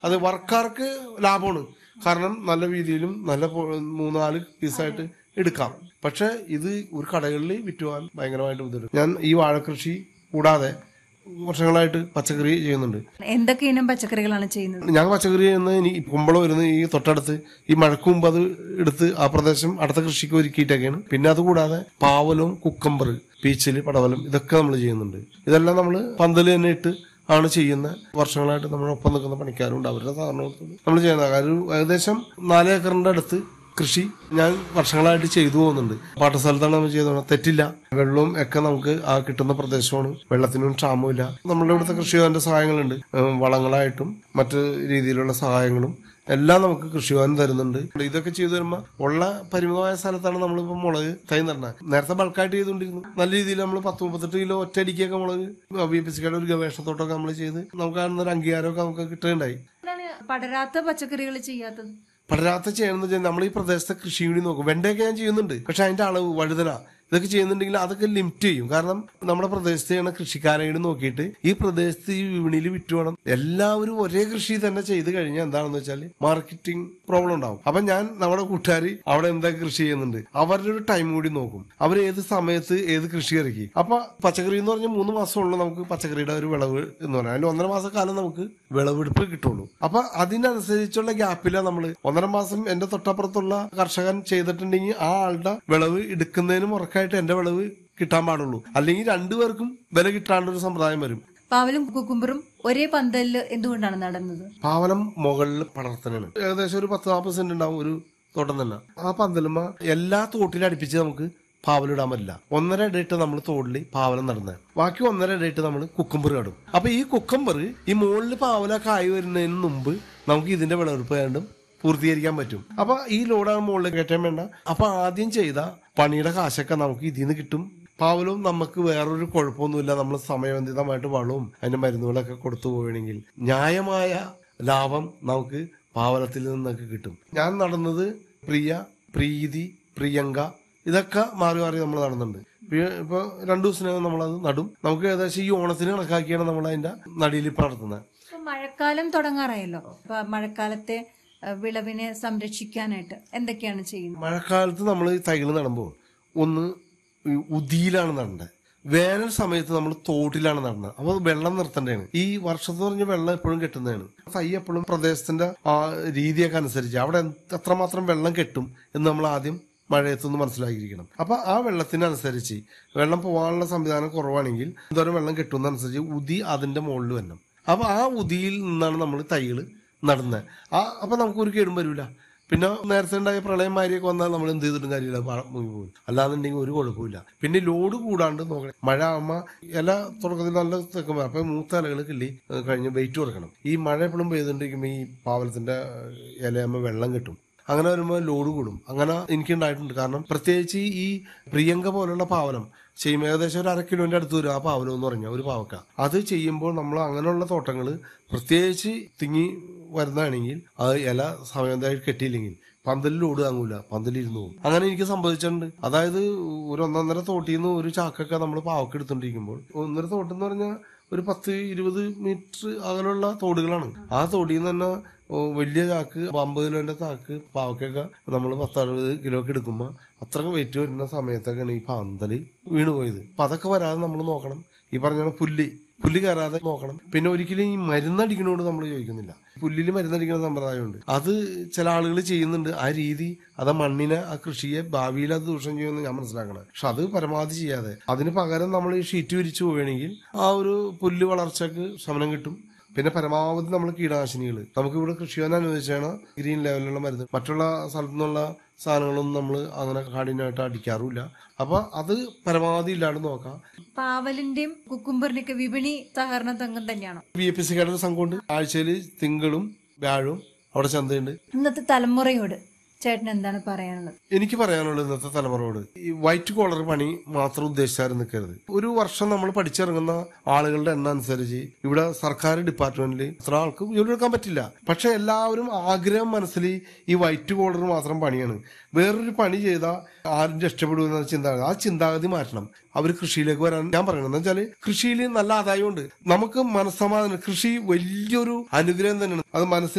അത് വർക്കാർക്ക് ലാഭമാണ് കാരണം നല്ല രീതിയിലും നല്ല പൊ- മൂന്നാല് പീസായിട്ട് എടുക്കാം പക്ഷെ ഇത് ഒരു കടകളിൽ വിറ്റുവാൻ ഭയങ്കരമായിട്ട് ബുദ്ധിമുട്ട് ഞാൻ ഈ വാഴക്കൃഷി കൂടാതെ വർഷങ്ങളായിട്ട് പച്ചക്കറി ചെയ്യുന്നുണ്ട് എന്തൊക്കെ ഇനം പച്ചക്കറികളാണ് ചെയ്യുന്നത് ഞാൻ പച്ചക്കറി ചെയ്യുന്നത് ഇനി കുമ്പളം വരുന്നത് ഈ തൊട്ടടുത്ത് ഈ മഴക്ക് മുമ്പ് അത് എടുത്ത് ആ പ്രദേശം അടുത്ത കൃഷിക്ക് ഒരുക്കിയിട്ടൊക്കെയാണ് പിന്നെ അതുകൂടാതെ പാവലും കുക്കമ്പർ പീച്ചില് പടവലം ഇതൊക്കെ നമ്മൾ ചെയ്യുന്നുണ്ട് ഇതെല്ലാം നമ്മൾ പന്തല് തന്നെ ഇട്ട് ആണ് ചെയ്യുന്ന വർഷങ്ങളായിട്ട് നമ്മളൊപ്പം നിൽക്കുന്ന പണിക്കാരുണ്ട് അവരുടെ സഹകരണം നമ്മൾ ചെയ്യുന്ന കാര്യം ഏകദേശം നാല് ഏക്കറിന്റെ അടുത്ത് കൃഷി ഞാൻ വർഷങ്ങളായിട്ട് ചെയ്തു പോകുന്നുണ്ട് പാട്ടസ്ഥലത്താണ് നമ്മൾ ചെയ്തത് തെറ്റില്ല വെള്ളവും ഒക്കെ നമുക്ക് ആ കിട്ടുന്ന പ്രദേശമാണ് വെള്ളത്തിനും ക്ഷാമമില്ല നമ്മളുടെ ഇവിടുത്തെ കൃഷിഭവന്റെ സഹായങ്ങളുണ്ട് ഏഹ് വളങ്ങളായിട്ടും മറ്റ് രീതിയിലുള്ള സഹായങ്ങളും എല്ലാം നമുക്ക് കൃഷിഭവൻ തരുന്നുണ്ട് ഇതൊക്കെ ചെയ്തു വരുമ്പോൾ ഉള്ള പരിമിതമായ സ്ഥലത്താണ് നമ്മളിപ്പോൾ മുളക് തൈ നടന്നത് നേരത്തെ ബൾക്കായിട്ട് ചെയ്തുകൊണ്ടിരുന്നു നല്ല രീതിയിൽ നമ്മൾ പത്ത് മുപ്പത്തെട്ട് കിലോ ഒറ്റയടിക്കൊക്കെ മുളക് ബി പി സിക്കാരുടെ ഒരു ഗവേഷണത്തോട്ടൊക്കെ നമ്മൾ ചെയ്ത് നമുക്ക് കാണുന്ന ഒരു അംഗീകാരമൊക്കെ നമുക്ക് കിട്ടുകയുണ്ടായി എന്താണ് പടരാത്ത പച്ചക്കറികൾ ചെയ്യാത്തത് പടരാത്ത ചെയ്യണമെന്ന് വെച്ചാൽ നമ്മൾ ഈ പ്രദേശത്തെ കൃഷി കൂടി നോക്കും വെണ്ടയൊക്കെ ഞാൻ ചെയ്യുന്നുണ്ട് പക്ഷെ അതിന്റെ അളവ് വഴുതന ഇതൊക്കെ ചെയ്യുന്നുണ്ടെങ്കിൽ അതൊക്കെ ലിമിറ്റ് ചെയ്യും കാരണം നമ്മുടെ പ്രദേശത്ത് ചെയ്യുന്ന കൃഷിക്കാരെ കൂടി നോക്കിയിട്ട് ഈ പ്രദേശത്ത് ഈ വിപണിയിൽ വിറ്റ് വേണം എല്ലാവരും ഒരേ കൃഷി തന്നെ ചെയ്ത് കഴിഞ്ഞാൽ എന്താണെന്ന് വെച്ചാൽ മാർക്കറ്റിംഗ് പ്രോബ്ലം ഉണ്ടാവും അപ്പൊ ഞാൻ നമ്മുടെ കൂട്ടുകാർ അവിടെ എന്താ കൃഷി ചെയ്യുന്നുണ്ട് അവരുടെ ഒരു ടൈം കൂടി നോക്കും അവർ ഏത് സമയത്ത് ഏത് കൃഷി ഇറക്കി അപ്പൊ പച്ചക്കറി എന്ന് പറഞ്ഞാൽ മൂന്ന് മാസമുള്ള നമുക്ക് പച്ചക്കറിയുടെ ഒരു വിളവ് എന്ന് പറയാം അതിൽ ഒന്നര മാസക്കാലം നമുക്ക് വിളവെടുപ്പ് കിട്ടുള്ളൂ അപ്പൊ അതിനനുസരിച്ചുള്ള ഗ്യാപ്പിലാണ് നമ്മൾ ഒന്നര മാസം എന്റെ തൊട്ടപ്പുറത്തുള്ള കർഷകൻ ചെയ്തിട്ടുണ്ടെങ്കിൽ ആ ആളുടെ വിളവ് എടുക്കുന്നതിന് മുറക്കായിട്ട് എന്റെ വിളവ് കിട്ടാൻ പാടുള്ളൂ അല്ലെങ്കിൽ രണ്ടുപേർക്കും വില കിട്ടാണ്ടൊരു സമ്പ്രദായം വരും പാവലും കുക്കുമ്പറും ഒരേ പന്തലില് എന്തുകൊണ്ടാണ് നടന്നത് പാവലം മുകളിൽ പടർത്തനാണ് ഏകദേശം ഒരു പത്ത് നാൽപ്പത് സെന്റ് ഉണ്ടാവും ഒരു തോട്ടം തന്നെ ആ പന്തലുമ്മ എല്ലാ തോട്ടിലും അടുപ്പിച്ച് നമുക്ക് പാവലിടാൻ പറ്റില്ല ഒന്നര ഇടയിട്ട് നമ്മൾ തോടിൽ പാവലം നടന്നത് ബാക്കി ഒന്നര ഇടയിട്ട് നമ്മൾ കുക്കമ്പർ നടും അപ്പൊ ഈ കുക്കമ്പർ ഈ മുകളിൽ പാവലൊക്കെ ആയി വരുന്നതിന് മുമ്പ് നമുക്ക് ഇതിന്റെ വിളവെടുപ്പ് കണ്ടും പൂർത്തീകരിക്കാൻ പറ്റും അപ്പൊ ഈ ലോഡാണ് മുകളിൽ കയറ്റാൻ വേണ്ട അപ്പൊ ആദ്യം ചെയ്ത പണിയുടെ കാശൊക്കെ നമുക്ക് ഇതിൽ നിന്ന് കിട്ടും പാവലും നമുക്ക് വേറൊരു കുഴപ്പമൊന്നുമില്ല നമ്മൾ സമയബന്ധിതമായിട്ട് വളവും അതിന്റെ മരുന്നുകളൊക്കെ കൊടുത്തു പോവുകയാണെങ്കിൽ ന്യായമായ ലാഭം നമുക്ക് പാവലത്തിൽ നിന്നൊക്കെ കിട്ടും ഞാൻ നടന്നത് പ്രിയ പ്രീതി പ്രിയങ്ക ഇതൊക്കെ മാറി മാറി നമ്മൾ നടന്നുണ്ട് ഇപ്പൊ- ഇപ്പൊ രണ്ടു ദിവസത്തിനകം നമ്മളത് നടും നമുക്ക് ഏകദേശം ഈ ഓണത്തിന് കണക്കാക്കിയാണ് നമ്മൾ അതിന്റെ നടിയിലിപ്പ് നടത്തുന്നത് ഇപ്പൊ മഴക്കാലം തുടങ്ങാറായല്ലോ അപ്പൊ മഴക്കാലത്തെ അഹ്, വിളവിനെ സംരക്ഷിക്കാനായിട്ട് എന്തൊക്കെയാണ് ചെയ്യുന്നത് മഴക്കാലത്ത് നമ്മൾ തൈകൾ നടുമ്പോൾ ഒന്ന് ഈ ഉദിയിലാണ് നടേണ്ടത് വേനൽ സമയത്ത് നമ്മൾ തോട്ടിലാണ് നടന്നത് അപ്പോൾ വെള്ളം നിർത്തേണ്ടതാണ് ഈ വർഷത്ത് പറഞ്ഞ വെള്ളം എപ്പോഴും കെട്ടുന്നതാണ് തൈ എപ്പോഴും പ്രദേശത്തിന്റെ ആ രീതിയൊക്കെ അനുസരിച്ച് അവിടെ എന്ത്- എത്രമാത്രം വെള്ളം കെട്ടും എന്ന് നമ്മൾ ആദ്യം മഴയത്തുനിന്ന് മനസ്സിലാക്കിയിരിക്കണം അപ്പൊ ആ വെള്ളത്തിനനുസരിച്ച് വെള്ളം പോകാനുള്ള സംവിധാനം കുറവാണെങ്കിൽ എന്തോരം വെള്ളം കെട്ടുന്നതനുസരിച്ച് ഉതി അതിന്റെ മുകളിൽ വരണം അപ്പൊ ആ ഉദിയിൽ നിന്നാണ് നമ്മൾ തൈകൾ നടുന്നത് ആ അപ്പൊ നമുക്കൊരു കേടും വരില്ല പിന്നെ നേരത്തെ ഉണ്ടായ പ്രളയം മാരിയൊക്കെ വന്നാൽ നമ്മൾ എന്ത് ചെയ്തിട്ടും കാര്യമില്ല പാ- മുങ്ങി പോകും അല്ലാന്നുണ്ടെങ്കിൽ ഒരു കുഴപ്പമില്ല പിന്നെ ലോഡ് കൂടാണ്ട് നോക്കണം മഴ ആകുമ്പോൾ ഇല തുടക്കത്തിൽ നല്ല തെക്കുമ്പോൾ അപ്പൊ മൂത്ത ഇലകൾ കിള്ളി ഏഹ്, കഴിഞ്ഞ് വെയിറ്റ് കൊടുക്കണം ഈ മഴ എപ്പോഴും പെയ്തുകൊണ്ടിരിക്കുമ്പോൾ ഈ പാവലത്തിന്റെ ഇലയാകുമ്പോൾ വെള്ളം കിട്ടും അങ്ങനെ വരുമ്പോൾ ലോഡ് കൂടും അങ്ങനെ എനിക്കുണ്ടായിട്ടുണ്ട് കാരണം പ്രത്യേകിച്ച് ഈ പ്രിയങ്ക പോലുള്ള പാവനം ചെയ്യുമ്പോൾ ഏകദേശം ഒരു അര കിലോന്റെ അടുത്ത് വരും ആ പാവനം എന്ന് പറഞ്ഞാൽ ഒരു പാവക്ക അത് ചെയ്യുമ്പോൾ നമ്മൾ അങ്ങനെയുള്ള തോട്ടങ്ങൾ പ്രത്യേകിച്ച് തിങ്ങി വരുന്നതാണെങ്കിൽ അത് ഇല സമയത്തായിട്ട് കെട്ടിയില്ലെങ്കിൽ പന്തലിൽ ലോഡ് താങ്ങൂല പന്തലിരുന്ന് പോകും അങ്ങനെ എനിക്ക് സംഭവിച്ചിട്ടുണ്ട് അതായത് ഒരു ഒന്നൊന്നര തോട്ടിൽ നിന്ന് ഒരു ചാക്കൊക്കെ നമ്മൾ പാവക്ക എടുത്തോണ്ടിരിക്കുമ്പോൾ ഒന്നര തോട്ടം എന്ന് പറഞ്ഞാൽ ഒരു പത്ത് ഇരുപത് മീറ്റർ അകലുള്ള തോടുകളാണ് ആ തോടിൽ നിന്ന് തന്നെ ഓ, വലിയ ചാക്ക് അമ്പത് കിലോന്റെ ചാക്ക് പാവക്കൊക്കെ നമ്മൾ പത്തറുപത് കിലോ ഒക്കെ എടുക്കുമ്പോൾ അത്രയൊക്കെ വെയിറ്റ് വരുന്ന സമയത്തൊക്കെയാണ് ഈ പന്തല് വീണ് പോയത് അപ്പൊ അതൊക്കെ വരാതെ നമ്മൾ നോക്കണം ഈ പറഞ്ഞ പുല്ല് പുല്ല് കയറാതെ നോക്കണം പിന്നെ ഒരിക്കലും ഈ മരുന്നടിക്കണോട് നമ്മൾ ചോദിക്കുന്നില്ല പുല്ലിൽ മരുന്നടിക്കുന്ന സമ്പ്രദായമുണ്ട് അത് ചില ആളുകൾ ചെയ്യുന്നുണ്ട് ആ രീതി അത് മണ്ണിനെ ആ കൃഷിയെ ഭാവിയിൽ അത് ദൂഷം ചെയ്യുമെന്ന് ഞാൻ മനസ്സിലാക്കണം പക്ഷെ അത് പരമാവധി ചെയ്യാതെ അതിന് പകരം നമ്മൾ ഈ ഷീറ്റ് വിരിച്ചു പോവുകയാണെങ്കിൽ ആ ഒരു പുല്ല് വളർച്ചക്ക് ശമനം കിട്ടും പിന്നെ പരമാവധി നമ്മൾ കീടനാശിനികൾ നമുക്ക് ഇവിടെ കൃഷിഭവൻ അനുവദിച്ചാണ് ഗ്രീൻ ലെവലിലുള്ള മരുന്ന് മറ്റുള്ള സ്ഥലത്തു നിന്നുള്ള സാധനങ്ങളൊന്നും നമ്മൾ അങ്ങനെ കാഠിന്യമായിട്ട് അടിക്കാറുമില്ല അപ്പൊ അത് പരമാവധി ഇല്ലാണ്ട് നോക്കാം പാവലിന്റെയും കുക്കുംബറിന്റെയൊക്കെ വിപണി സഹകരണ സംഘം തന്നെയാണോ ബി എ പി സിക്കാരുടെ സംഘമുണ്ട് ആഴ്ചയിൽ തിങ്കളും വ്യാഴവും അവിടെ ചന്തയുണ്ട് ഇന്നത്തെ തലമുറയോട് ചേട്ടൻ എന്താണ് പറയാനുള്ളത് എനിക്ക് പറയാനുള്ളത് ഇന്നത്തെ തലമുറയോട് ഈ വൈറ്റ് കോളർ പണി മാത്രം ഉദ്ദേശിച്ചാലും നിൽക്കരുത് ഒരു വർഷം നമ്മൾ പഠിച്ചിറങ്ങുന്ന ആളുകളുടെ എണ്ണം അനുസരിച്ച് ഇവിടെ സർക്കാർ ഡിപ്പാർട്ട്മെന്റിൽ ഇത്ര ആൾക്ക് ജോലി എടുക്കാൻ പറ്റില്ല പക്ഷെ എല്ലാവരും ആഗ്രഹം മനസ്സിൽ ഈ വൈറ്റ് കോളർ മാത്രം പണിയാണ് വേറൊരു പണി ചെയ്താൽ ആരും രക്ഷപ്പെടുമെന്ന ചിന്താഗതി ആ ചിന്താഗതി മാറ്റണം അവർ കൃഷിയിലേക്ക് വരാൻ ഞാൻ പറയണത് എന്ന് വെച്ചാൽ കൃഷിയിൽ നല്ല ആദായമുണ്ട് നമുക്ക് മനസ്സമാധാനം കൃഷി വലിയൊരു അനുഗ്രഹം തന്നെയാണ് അത് മനസ്സിൽ